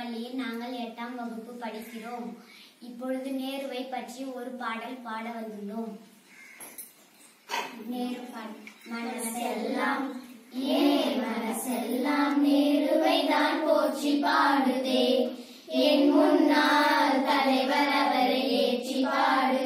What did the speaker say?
பள்ளியில் நாங்கள் எட்டாம் வகுப்பு படிக்கிறோம் இப்பொழுது நேருவை பற்றி ஒரு பாடல் பாட வந்துள்ளோம் நேரு பாடல் மனசெல்லாம் ஏன் மனசெல்லாம் நேருவை தான் போற்றி பாடுதே என் முன்னால் தலைவர் அவரை ஏற்றி பாடுதே